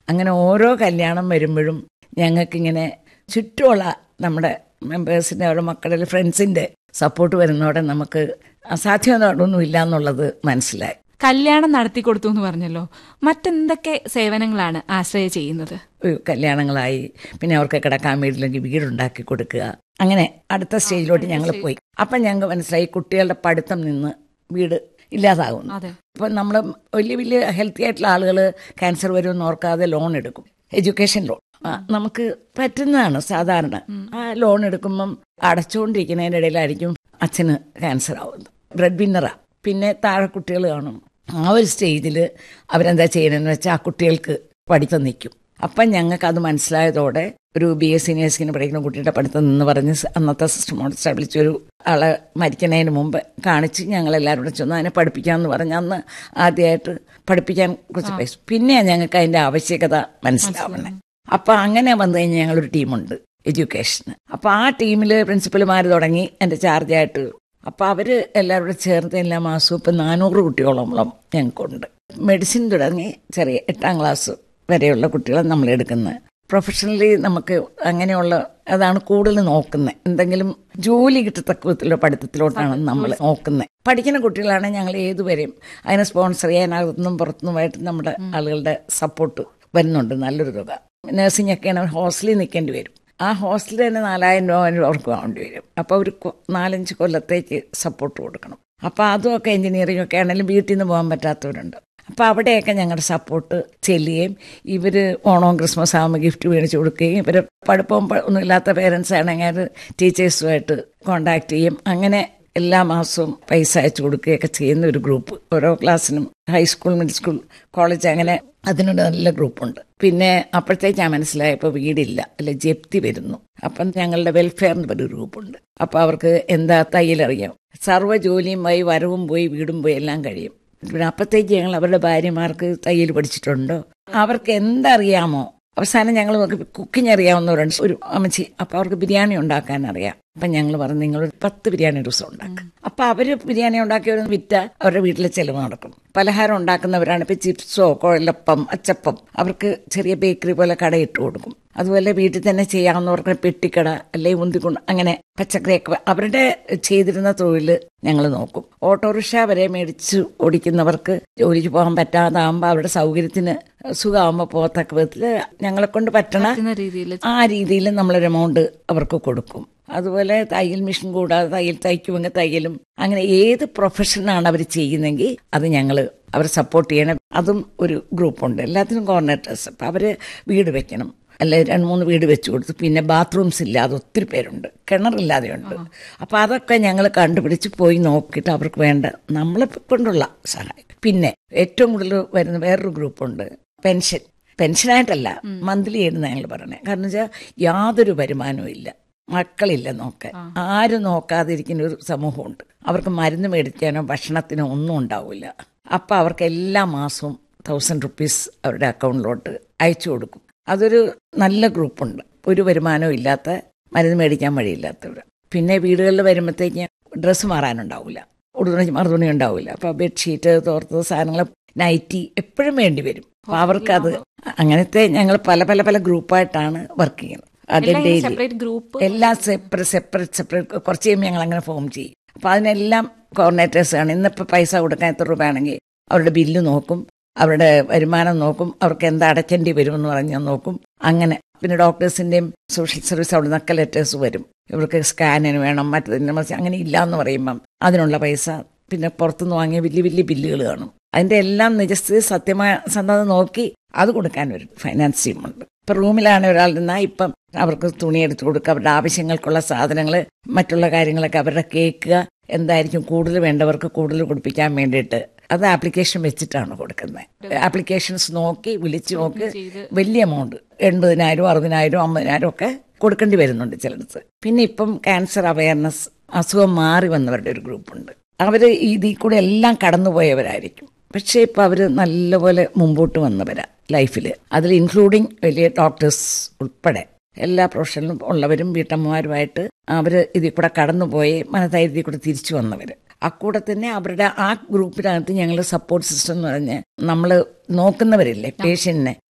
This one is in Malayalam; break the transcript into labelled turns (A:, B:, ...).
A: അങ്ങനെ ഓരോ കല്യാണം വരുമ്പോഴും ഞങ്ങൾക്കിങ്ങനെ ചുറ്റുമുള്ള നമ്മുടെ മെമ്പേഴ്സിൻ്റെ അവരുടെ മക്കളുടെ ഫ്രണ്ട്സിൻ്റെ സപ്പോർട്ട് വരുന്നതോടെ നമുക്ക് അസാധ്യമൊന്നും ഇല്ല എന്നുള്ളത് മനസ്സിലായി
B: കല്യാണം നടത്തി കൊടുത്തു എന്ന് പറഞ്ഞല്ലോ മറ്റെന്തൊക്കെ സേവനങ്ങളാണ് ആശ്രയ ചെയ്യുന്നത്
A: ഒരു കല്യാണങ്ങളായി പിന്നെ അവർക്ക് കിടക്കാൻ വീട്ടിലേക്ക് വീടുണ്ടാക്കി കൊടുക്കുക അങ്ങനെ അടുത്ത സ്റ്റേജിലോട്ട് ഞങ്ങൾ പോയി അപ്പം ഞങ്ങൾക്ക് മനസ്സിലായി കുട്ടികളുടെ പഠിത്തം നിന്ന് വീട് ഇല്ലാതാകുന്നു
B: അതെ
A: അപ്പം നമ്മൾ വലിയ വലിയ ഹെൽത്തി ആയിട്ടുള്ള ആളുകൾ ക്യാൻസർ വരുമെന്ന് ഓർക്കാതെ ലോൺ എടുക്കും എഡ്യൂക്കേഷൻ ലോൺ ആ, നമുക്ക് പറ്റുന്നതാണ് സാധാരണ ആ ലോൺ എടുക്കുമ്പം അടച്ചുകൊണ്ടിരിക്കുന്നതിൻ്റെ ഇടയിലായിരിക്കും അച്ഛന് ക്യാൻസർ ആവുന്നത് ബ്രെഡ് വിന്നറാ പിന്നെ താഴെ കുട്ടികൾ കാണും ആ ഒരു സ്റ്റേജിൽ അവരെന്താ ചെയ്യണമെന്ന് വെച്ചാൽ ആ കുട്ടികൾക്ക് പഠിത്തം നിൽക്കും അപ്പം ഞങ്ങൾക്ക് അത് മനസ്സിലായതോടെ ഒരു ബി എസ് സി നേഴ്സിങ്ങിന് പഠിക്കുന്ന കുട്ടിയുടെ പഠിത്തം നിന്ന് പറഞ്ഞ് സ- അന്നത്തെ സിസ്റ്റമോട് സ്ഥാപിച്ച ഒരു ആളെ മരിക്കുന്നതിന് മുമ്പ് കാണിച്ച് ഞങ്ങളെല്ലാവരും കൂടെ ചെന്ന് അതിനെ പഠിപ്പിക്കാമെന്ന് പറഞ്ഞ് അന്ന് ആദ്യമായിട്ട് പഠിപ്പിക്കാൻ കുറച്ച് പൈസ പിന്നെയാണ് ഞങ്ങൾക്ക് അതിൻ്റെ ആവശ്യകത മനസ്സിലാവണേ അപ്പം അങ്ങനെ വന്നു കഴിഞ്ഞാൽ ഞങ്ങളൊരു ടീമുണ്ട് എഡ്യൂക്കേഷന് അപ്പം ആ ടീമിൽ പ്രിൻസിപ്പൽമാർ തുടങ്ങി എൻ്റെ ചാർജായിട്ട് അപ്പോൾ അവർ എല്ലാവരും കൂടെ ചേർത്ത് എല്ലാ മാസവും ഇപ്പം നാനൂറ് കുട്ടികളോളം ഞങ്ങൾക്കുണ്ട് മെഡിസിൻ തുടങ്ങി ചെറിയ എട്ടാം ക്ലാസ് വരെയുള്ള കുട്ടികളെ നമ്മൾ എടുക്കുന്നത് പ്രൊഫഷണലി നമുക്ക് അങ്ങനെയുള്ള അതാണ് കൂടുതൽ നോക്കുന്നത് എന്തെങ്കിലും ജോലി കിട്ടത്തക്ക വിധത്തിലുള്ള പഠിത്തത്തിലോട്ടാണ് നമ്മൾ നോക്കുന്നത് പഠിക്കുന്ന കുട്ടികളാണെങ്കിൽ ഞങ്ങൾ ഏതുവരെയും അതിനെ സ്പോൺസർ ചെയ്യാൻ അകത്തുനിന്നും പുറത്തുനിന്നുമായിട്ട് നമ്മുടെ ആളുകളുടെ സപ്പോർട്ട് വരുന്നുണ്ട് നല്ലൊരു തുക നഴ്സിംഗ് ഒക്കെയാണ് ഹോസ്റ്റലിൽ നിൽക്കേണ്ടി വരും ആ ഹോസ്റ്റലിൽ തന്നെ നാലായിരം രൂപ അഞ്ഞൂറ് അവർക്ക് വേണ്ടി വരും അപ്പോൾ ഒരു കൊ- നാലഞ്ച് കൊല്ലത്തേക്ക് സപ്പോർട്ട് കൊടുക്കണം അപ്പോൾ അതുമൊക്കെ എഞ്ചിനീയറിംഗ് ഒക്കെ ആണെങ്കിലും വീട്ടിൽ നിന്ന് പോകാൻ പറ്റാത്തവരുണ്ട് അപ്പോൾ അവിടെയൊക്കെ ഞങ്ങളുടെ സപ്പോർട്ട് ചെല്ലുകയും ഇവർ ഓണവും ക്രിസ്മസ് ആകുമ്പോൾ ഗിഫ്റ്റ് മേടിച്ച് കൊടുക്കുകയും ഇവർ പഠിപ്പവും പ- ഒന്നുമില്ലാത്ത പേരൻസ് ആണെങ്കിൽ ടീച്ചേഴ്സുമായിട്ട് കോണ്ടാക്ട് ചെയ്യും അങ്ങനെ എല്ലാ മാസവും പൈസ അയച്ചു കൊടുക്കുകയൊക്കെ ചെയ്യുന്ന ഒരു ഗ്രൂപ്പ് ഓരോ ക്ലാസ്സിനും ഹൈസ്കൂൾ മിഡിൽ സ്കൂൾ കോളേജ് അങ്ങനെ അതിനൊരു നല്ല ഗ്രൂപ്പുണ്ട് പിന്നെ അപ്പോഴത്തേക്ക് ഞാൻ മനസ്സിലായപ്പോൾ വീടില്ല അല്ല ജപ്തി വരുന്നു അപ്പം ഞങ്ങളുടെ വെൽഫെയറിൻ്റെ ഒരു ഗ്രൂപ്പുണ്ട് അപ്പോൾ അവർക്ക് എന്താ തയ്യലറിയാം സർവ്വ ജോലിയും പോയി വരവും പോയി വീടും പോയി എല്ലാം കഴിയും പിന്നെ അപ്പോഴത്തേക്ക് ഞങ്ങൾ അവരുടെ ഭാര്യമാർക്ക് തയ്യൽ പഠിച്ചിട്ടുണ്ടോ അവർക്ക് എന്തറിയാമോ അവസാനം ഞങ്ങൾ നോക്കി കുക്കിംഗ് അറിയാവുന്നവരുണ്ട് ഒരു അമ്മച്ചി അപ്പോൾ അവർക്ക് ബിരിയാണി ഉണ്ടാക്കാൻ അറിയാം അപ്പം ഞങ്ങൾ പറഞ്ഞു നിങ്ങൾ ഒരു പത്ത് ബിരിയാണി ഒരു ദിവസം ഉണ്ടാക്കും അപ്പം അവർ ബിരിയാണി ഉണ്ടാക്കിയവർ വിറ്റ അവരുടെ വീട്ടിലെ ചെലവ് നടക്കും പലഹാരം ഉണ്ടാക്കുന്നവരാണ് ഇപ്പം ചിപ്സോ കുഴലപ്പം അച്ചപ്പം അവർക്ക് ചെറിയ ബേക്കറി പോലെ കടയിട്ട് കൊടുക്കും അതുപോലെ വീട്ടിൽ തന്നെ ചെയ്യാവുന്നവർക്ക് പെട്ടിക്കട അല്ലെങ്കിൽ ഉന്തിക്കൊണ്ട് അങ്ങനെ പച്ചക്കറിയൊക്കെ അവരുടെ ചെയ്തിരുന്ന തൊഴിൽ ഞങ്ങൾ നോക്കും ഓട്ടോറിക്ഷ വരെ മേടിച്ച് ഓടിക്കുന്നവർക്ക് ജോലിക്ക് പോകാൻ പറ്റാതാകുമ്പോൾ അവരുടെ സൗകര്യത്തിന് സുഖമാകുമ്പോൾ പോകത്തക്ക വിധത്തിൽ ഞങ്ങളെ കൊണ്ട് പറ്റണ
B: പറ്റുന്ന രീതിയിൽ
A: ആ രീതിയിൽ നമ്മളൊരു എമൗണ്ട് അവർക്ക് കൊടുക്കും അതുപോലെ തയ്യൽ മെഷീൻ കൂടാതെ തയ്യൽ തയ്ക്കുമെങ്കിൽ തയ്യലും അങ്ങനെ ഏത് പ്രൊഫഷനാണ് അവർ ചെയ്യുന്നെങ്കിൽ അത് ഞങ്ങൾ അവരെ സപ്പോർട്ട് ചെയ്യണം അതും ഒരു ഗ്രൂപ്പുണ്ട് എല്ലാത്തിനും കോർഡിനേറ്റേഴ്സ് അപ്പം അവർ വീട് വെക്കണം അല്ലെ രണ്ട് മൂന്ന് വീട് വെച്ച് കൊടുത്തു പിന്നെ ബാത്റൂംസ് ഇല്ലാതെ ഒത്തിരി പേരുണ്ട് കിണറില്ലാതെയുണ്ട് അപ്പോൾ അതൊക്കെ ഞങ്ങൾ കണ്ടുപിടിച്ച് പോയി നോക്കിയിട്ട് അവർക്ക് വേണ്ട നമ്മളെ കൊണ്ടുള്ള സഹായം പിന്നെ ഏറ്റവും കൂടുതൽ വരുന്ന വേറൊരു ഗ്രൂപ്പുണ്ട് പെൻഷൻ പെൻഷനായിട്ടല്ല മന്ത്ലി ആയിരുന്നു ഞങ്ങൾ പറയണേ കാരണം വെച്ചാൽ യാതൊരു വരുമാനവും ഇല്ല മക്കളില്ല നോക്കാൻ ആരും നോക്കാതിരിക്കുന്ന ഒരു സമൂഹമുണ്ട് അവർക്ക് മരുന്ന് മേടിക്കാനോ ഭക്ഷണത്തിനോ ഒന്നും ഉണ്ടാവില്ല അപ്പം അവർക്ക് എല്ലാ മാസവും തൗസൻഡ് റുപ്പീസ് അവരുടെ അക്കൗണ്ടിലോട്ട് അയച്ചു കൊടുക്കും അതൊരു നല്ല ഗ്രൂപ്പുണ്ട് ഒരു വരുമാനവും ഇല്ലാത്ത മരുന്ന് മേടിക്കാൻ വഴിയില്ലാത്തവർ പിന്നെ വീടുകളിൽ വരുമ്പോഴത്തേക്ക് ഡ്രസ്സ് മാറാനുണ്ടാവില്ല ഉടുതുണി മറുതുണി ഉണ്ടാവില്ല അപ്പോൾ ബെഡ്ഷീറ്റ് തോർത്തത് സാധനങ്ങൾ നൈറ്റി എപ്പോഴും വേണ്ടി വരും അപ്പോൾ അവർക്കത് അങ്ങനത്തെ ഞങ്ങൾ പല പല പല ഗ്രൂപ്പായിട്ടാണ് വർക്ക് ചെയ്യുന്നത് അതിൻ്റെ
B: സെപ്പറേറ്റ് ഗ്രൂപ്പ്
A: എല്ലാം സെപ്പറേറ്റ് സെപ്പറേറ്റ് സെപ്പറേറ്റ് കുറച്ച് കഴിയുമ്പോൾ ഞങ്ങൾ അങ്ങനെ ഫോം ചെയ്യും അപ്പോൾ അതിനെല്ലാം കോർഡിനേറ്റേഴ്സ് ആണ് ഇന്നിപ്പോൾ പൈസ കൊടുക്കാൻ എത്ര രൂപയാണെങ്കിൽ അവരുടെ ബില്ല് നോക്കും അവരുടെ വരുമാനം നോക്കും അവർക്ക് എന്താ അടയ്ക്കേണ്ടി വരും എന്ന് പറഞ്ഞാൽ നോക്കും അങ്ങനെ പിന്നെ ഡോക്ടേഴ്സിൻ്റെയും സോഷ്യൽ സർവീസ് അവിടെ നിന്നൊക്കെ ലെറ്റേഴ്സ് വരും ഇവർക്ക് സ്കാനിന് വേണം മറ്റതിന് മറിച്ച് അങ്ങനെ ഇല്ല എന്ന് പറയുമ്പം അതിനുള്ള പൈസ പിന്നെ പുറത്തുനിന്ന് വാങ്ങിയ വലിയ വലിയ ബില്ലുകൾ കാണും അതിൻ്റെ എല്ലാം നിജസ്ഥിതി സത്യമായ സന്ധത നോക്കി അത് കൊടുക്കാൻ ഒരു ഫൈനാൻസ് ടീമുണ്ട് ഇപ്പം റൂമിലാണ് ഒരാൾ നിന്നാൽ ഇപ്പം അവർക്ക് തുണി എടുത്ത് കൊടുക്കുക അവരുടെ ആവശ്യങ്ങൾക്കുള്ള സാധനങ്ങൾ മറ്റുള്ള കാര്യങ്ങളൊക്കെ അവരുടെ കേൾക്കുക എന്തായിരിക്കും കൂടുതൽ വേണ്ടവർക്ക് കൂടുതൽ കൊടുപ്പിക്കാൻ വേണ്ടിയിട്ട് അത് ആപ്ലിക്കേഷൻ വെച്ചിട്ടാണ് കൊടുക്കുന്നത് ആപ്ലിക്കേഷൻസ് നോക്കി വിളിച്ച് നോക്കി വലിയ എമൗണ്ട് എൺപതിനായിരം അറുപതിനായിരം അമ്പതിനായിരം ഒക്കെ കൊടുക്കേണ്ടി വരുന്നുണ്ട് ചിലടത്ത് പിന്നെ ഇപ്പം ക്യാൻസർ അവയർനെസ് അസുഖം മാറി വന്നവരുടെ ഒരു ഗ്രൂപ്പുണ്ട് അവർ ഇതിൽ കൂടെ എല്ലാം കടന്നുപോയവരായിരിക്കും പക്ഷേ ഇപ്പം അവർ നല്ലപോലെ മുമ്പോട്ട് വന്നവരാ ലൈഫിൽ അതിൽ ഇൻക്ലൂഡിങ് വലിയ ഡോക്ടേഴ്സ് ഉൾപ്പെടെ എല്ലാ പ്രൊഫഷനിലും ഉള്ളവരും വീട്ടമ്മമാരുമായിട്ട് അവർ ഇതിൽ കൂടെ കടന്നുപോയി മനധൈര്യത്തിൽ കൂടെ തിരിച്ചു വന്നവർ അക്കൂടെ തന്നെ അവരുടെ ആ ഗ്രൂപ്പിനകത്ത് ഞങ്ങൾ സപ്പോർട്ട് സിസ്റ്റം എന്ന് പറഞ്ഞ് നമ്മൾ നോക്കുന്നവരില്ലേ പേഷ്യന്റിനെ